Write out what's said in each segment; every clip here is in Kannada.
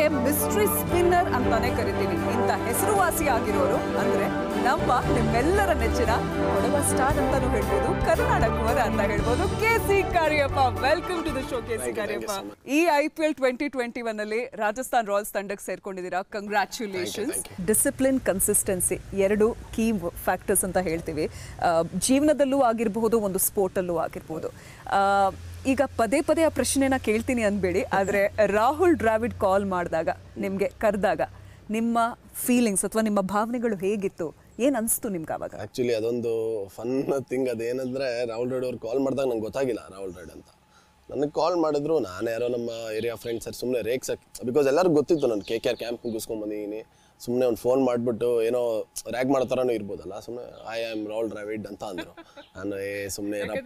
ಇವರಿಗೆ ಮಿಸ್ಟ್ರಿ ಸ್ಪಿನ್ನರ್ ಅಂತಾನೆ ಕರಿತೀವಿ ಇಂಥ ಹೆಸರುವಾಸಿ ಆಗಿರೋರು ಅಂದ್ರೆ ನಮ್ಮ ನಿಮ್ಮೆಲ್ಲರ ನೆಚ್ಚಿನ ಕೊಡವ ಸ್ಟಾರ್ ಅಂತಾನು ಹೇಳ್ಬೋದು ಕರ್ನಾಟಕವರ ಅಂತ ಹೇಳ್ಬೋದು K C Kariappa welcome to the show K C Thank you, thank you Kariappa so much. ಈ I P L twenty twenty one ಅಲ್ಲಿ ರಾಜಸ್ಥಾನ್ ರಾಯಲ್ಸ್ ತಂಡಕ್ಕೆ ಸೇರ್ಕೊಂಡಿದ್ದೀರಾ congratulations Thank you, discipline consistency ಎರಡು ಕೀ ಫ್ಯಾಕ್ಟರ್ಸ್ ಅಂತ ಹೇಳ್ತೀವಿ ಆ, ಜೀವನದಲ್ಲೂ ಆಗಿರಬಹುದು ಒಂದು ಸ್ಪೋರ್ಟಲ್ಲೂ ಆಗಿರ್ಬೋದು ಆ, ಈಗ ಪದೇ ಪದೇ ಆ ಪ್ರಶ್ನೆನ ಕೇಳ್ತೀನಿ ಅನ್ಬೇಡಿ ಆದರೆ ರಾಹುಲ್ ದ್ರಾವಿಡ್ ಕಾಲ್ ಮಾಡಿದಾಗ ನಿಮಗೆ ಕರೆದಾಗ ನಿಮ್ಮ ಫೀಲಿಂಗ್ಸ್ ಅಥವಾ ನಿಮ್ಮ ಭಾವನೆಗಳು ಹೇಗಿತ್ತು ಏನು ಅನಿಸ್ತು ನಿಮ್ಗೆ ಅವಾಗ ಆಕ್ಚುಲಿ ಅದೊಂದು ಫನ್ ಥಿಂಗ್ ಅದೇನಂದ್ರೆ ರಾಹುಲ್ ರೈಡ್ ಅವ್ರು ಕಾಲ್ ಮಾಡಿದಾಗ ನಂಗೆ ಗೊತ್ತಾಗಿಲ್ಲ ರಾಹುಲ್ ರೈಡ್ ಅಂತ ನನಗೆ ಕಾಲ್ ಮಾಡಿದ್ರು ನಾನು ಯಾರೋ ನಮ್ಮ ಏರಿಯಾ ಫ್ರೆಂಡ್ಸ್ ಸರ್ ಸುಮ್ಮನೆ ರೇಗ್ಸಕ್ಕೆ ಬಿಕಾಸ್ ಎಲ್ಲರಿಗೂ ಗೊತ್ತಿತ್ತು ನಾನು ಕೆ ಕೆ ಆರ್ ಕ್ಯಾಂಪ್ ಮುಗಿಸ್ಕೊಂಬಂದಿದ್ದೀನಿ ಸುಮ್ಮನೆ ಒಂದು ಫೋನ್ ಮಾಡಿಬಿಟ್ಟು ಏನೋ ರ್ಯಾಗ್ ಮಾಡೋ ಥರನೂ ಇರ್ಬೋದಲ್ಲ ಸುಮ್ಮನೆ ಐ ಆಮ್ ರಾಹುಲ್ ದ್ರಾವಿಡ್ ಅಂತ ಅಂದರು ನಾನು ಏ ಸುಮ್ಮನೆ ಇರಪ್ಪ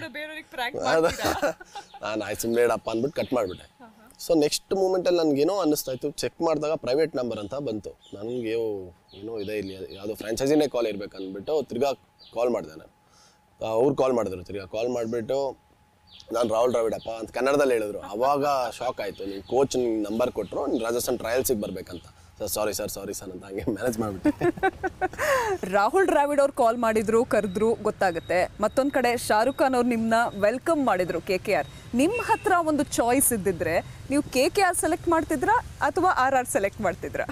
ಹೌದಾ? ನಾನು ಆಯ್ತು ಸುಮ್ಮನೆ ಇಡಪ್ಪ ಅಂದ್ಬಿಟ್ಟು ಕಟ್ ಮಾಡಿಬಿಟ್ಟೆ ಸೊ ನೆಕ್ಸ್ಟ್ ಮೂಮೆಂಟಲ್ಲಿ ನನಗೇನೋ ಅನ್ನಿಸ್ತಾ ಇತ್ತು ಚೆಕ್ ಮಾಡಿದಾಗ ಪ್ರೈವೇಟ್ ನಂಬರ್ ಅಂತ ಬಂತು ನನಗೆ ಏನೋ ಇದೆ ಇಲ್ಲಿ ಯಾವುದೋ ಫ್ರಾಂಚೈಸಿನೇ ಕಾಲ್ ಇರಬೇಕು ಅಂದ್ಬಿಟ್ಟು ತಿರ್ಗಾ ಕಾಲ್ ಮಾಡಿದೆ ನಾನು ಅವ್ರು ಕಾಲ್ ಮಾಡಿದ್ರು ತಿರ್ಗಾ ಕಾಲ್ ಮಾಡಿಬಿಟ್ಟು ನಾನು ರಾಹುಲ್ ದ್ರಾವಿಡಪ್ಪ ಅಂತ ಕನ್ನಡದಲ್ಲಿ ಹೇಳಿದ್ರು ಅವಾಗ ಶಾಕ್ ಆಯಿತು ನಿಮ್ಮ ಕೋಚ್ ನಿಂಗೆ ನಂಬರ್ ಕೊಟ್ಟರು ನೀನು ರಾಜಸ್ಥಾನ್ ಟ್ರಯಲ್ಸಿಗೆ ಬರಬೇಕಂತ sir sorry sir sorry sir ಅಂತ ಹಂಗೆ ಮ್ಯಾನೇಜ್ ಮಾಡಿಬಿಟ್ಟೆ ರಾಹುಲ್ ದ್ರಾವಿಡ್ ಅವ್ರು ಕಾಲ್ ಮಾಡಿದ್ರು ಕರೆದ್ರು ಗೊತ್ತಾಗುತ್ತೆ ಮತ್ತೊಂದು ಕಡೆ ಶಾರುಖ್ ಖಾನ್ ಅವ್ರು ನಿಮ್ಮನ್ನ ವೆಲ್ಕಮ್ ಮಾಡಿದ್ರು ಕೆ ಕೆ ಆರ್ ನಿಮ್ಮ ಹತ್ರ ಒಂದು ಚಾಯ್ಸ್ ಇದ್ದಿದ್ರೆ ನೀವು ಕೆ ಕೆ ಆರ್ ಸೆಲೆಕ್ಟ್ ಮಾಡ್ತಿದ್ರಾ ಅಥವಾ ಆರ್ ಆರ್ ಸೆಲೆಕ್ಟ್ ಮಾಡ್ತಿದ್ರಾ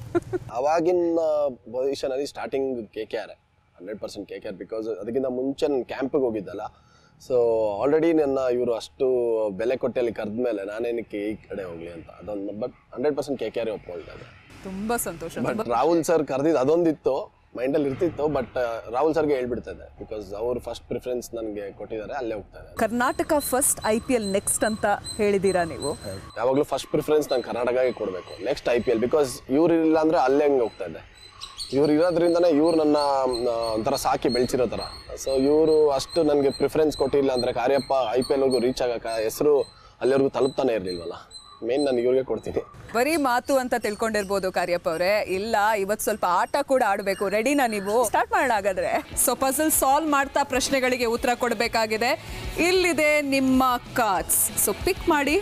ಅವಾಗಿನ ಪೊಸಿಷನಲ್ಲಿ starting K K R hundred percent K K R because ಅದಕ್ಕಿಂತ ಮುಂಚೆ ನಾನು ಕ್ಯಾಂಪಿಗೆ ಹೋಗಿದ್ದಲ್ಲ ಸೊ ಆಲ್ರೆಡಿ ನನ್ನ ಇವರು ಅಷ್ಟು ಬೆಲೆ ಕೊಟ್ಟು ಅಲ್ಲಿ ಕರೆದ ಮೇಲೆ ನಾನೇನಕ್ಕೆ ಈ ಕಡೆ ಹೋಗಲಿ ಅಂತ ಅದೊಂದು but hundred percent K K R ಒಪ್ಕೊಳ್ತಾರೆ ತುಂಬಾ ಸಂತೋಷ ಬಟ್ ರಾಹುಲ್ ಸರ್ ಕರೆದಿದ್ದು ಅದೊಂದಿತ್ತು ಮೈಂಡಲ್ಲಿ ಇರ್ತಿತ್ತು ಬಟ್ ರಾಹುಲ್ ಸರ್ಗೆ ಹೇಳ್ಬಿಡ್ತದೆ ಬಿಕಾಸ್ ಅವ್ರು ಫಸ್ಟ್ ಪ್ರಿಫರೆನ್ಸ್ ನನಗೆ ಕೊಟ್ಟಿದ್ದಾರೆ ಅಲ್ಲೇ ಹೋಗ್ತಾರೆ Karnataka first I P L next ಅಂತ ಹೇಳಿದ್ದೀರಾ ನೀವು ಯಾವಾಗಲೂ ಫಸ್ಟ್ ಪ್ರಿಫರೆನ್ಸ್ ನಾನು ಕರ್ನಾಟಕಗೆ ಕೊಡಬೇಕು next I P L because ಇವ್ರು ಇಲ್ಲ ಅಂದರೆ ಅಲ್ಲೇ ಹಂಗೆ ಹೋಗ್ತಾ ಇದೆ ಇವ್ರು ಇರೋದ್ರಿಂದನೇ ಇವ್ರು ನನ್ನ ಆ, ಒಂಥರ ಸಾಕಿ ಬೆಳೆಸಿರೋ ಥರ ಸೊ ಇವರು ಅಷ್ಟು ನನಗೆ ಪ್ರಿಫರೆನ್ಸ್ ಕೊಟ್ಟಿಲ್ಲ ಅಂದರೆ ಕಾರ್ಯಪ್ಪ ಐ ಪಿ ಎಲ್ವರೆಗೂ ರೀಚ್ ಆಗಕ್ಕೆ ಹೆಸರು ಅಲ್ಲಿವರೆಗೂ ತಲುಪ್ತಾನೆ ಇರಲಿಲ್ವಲ್ಲ ಮೇನ್ ನಾನು ಇವ್ರಿಗೆ ಕೊಡ್ತೀನಿ ಬರೀ ಮಾತು ಅಂತ ತಿಳ್ಕೊಂಡಿರ್ಬೋದು ಕಾರ್ಯಪ್ಪ ಅವರೇ ಇಲ್ಲ ಇವತ್ತು ಸ್ವಲ್ಪ ಆಟ ಕೂಡ ಆಡಬೇಕು ರೆಡಿನಾ ನೀವು ಸ್ಟಾರ್ಟ್ ಮಾಡೋಣ ಹಾಗಾದ್ರೆ ಸೊ ಪಸಲ್ ಸಾಲ್ವ್ ಮಾಡ್ತಾ ಪ್ರಶ್ನೆಗಳಿಗೆ ಉತ್ತರ ಕೊಡಬೇಕಾಗಿದೆ ಇಲ್ಲಿದೆ ನಿಮ್ಮ ಕಾರ್ಡ್ಸ್ ಸೊ ಪಿಕ್ ಮಾಡಿ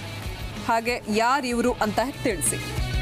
ಹಾಗೆ ಯಾರು ಇವರು ಅಂತ ತಿಳಿಸಿ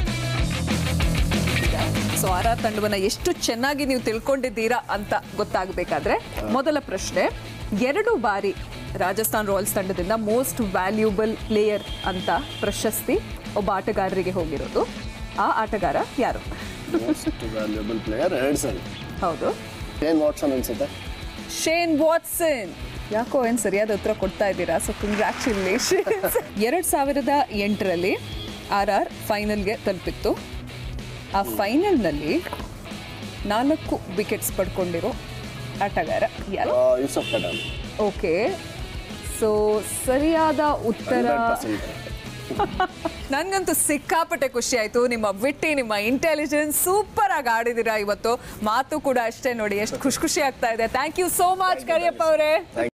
ಸೊ ಆರ್ ಆರ್ ತಂಡವನ್ನ ಎಷ್ಟು ಚೆನ್ನಾಗಿ ನೀವು ತಿಳ್ಕೊಂಡಿದ್ದೀರಾ ಅಂತ ಗೊತ್ತಾಗಬೇಕಾದ್ರೆ ಮೊದಲ ಪ್ರಶ್ನೆ ಎರಡು ಬಾರಿ ರಾಜಸ್ಥಾನ್ ರಾಯಲ್ಸ್ ತಂಡದಿಂದ ಮೋಸ್ಟ್ ವ್ಯಾಲ್ಯೂಬಲ್ ಪ್ಲೇಯರ್ ಅಂತ ಪ್ರಶಸ್ತಿ ಒಬ್ಬ ಆಟಗಾರರಿಗೆ ಹೋಗಿರೋದು ಆ ಆಟಗಾರ ಯಾರು ಮೋಸ್ಟ್ ವ್ಯಾಲ್ಯೂಬಲ್ ಪ್ಲೇಯರ್ ಹೆಡ್ಸನ್ ಹೌದು ಏನ್ ವಾಟ್ಸನ್ ಅನ್ಸುತ್ತೆ ಶೇನ್ ವಾಟ್ಸನ್ ಯಾಕೋ ಏನು ಸರಿಯಾದ ಉತ್ತರ ಕೊಡ್ತಾ ಇದ್ದೀರಾ ಸೊ ಕಂಗ್ರ್ಯಾಚುಲೇಷನ್ ಎರಡು ಸಾವಿರದ ಎಂಟರಲ್ಲಿ ಆರ್ ಆರ್ ಫೈನಲ್ಗೆ ತಲುಪಿತ್ತು ಆ ಫೈನಲ್ನಲ್ಲಿ ನಾಲ್ಕು ವಿಕೆಟ್ಸ್ ಪಡ್ಕೊಂಡಿರೋ ಆಟಗಾರ ಯಾರು ಆ, ಯೂಸಫ್ ಪಠಾಣ್ ಓಕೆ ಸೊ ಸರಿಯಾದ ಉತ್ತರ ನನಗಂತೂ ಸಿಕ್ಕಾಪಟ್ಟೆ ಖುಷಿ ಆಯ್ತು ನಿಮ್ಮ ವಿಟ್ಟಿ ನಿಮ್ಮ ಇಂಟೆಲಿಜೆನ್ಸ್ ಸೂಪರ್ ಆಗಿ ಆಡಿದಿರಾ ಇವತ್ತು ಮಾತು ಕೂಡ ಅಷ್ಟೇ ನೋಡಿ ಎಷ್ಟು ಖುಷಿ ಖುಷಿ ಆಗ್ತಾ ಇದೆ thank you so much Kariappa ಅವರೇ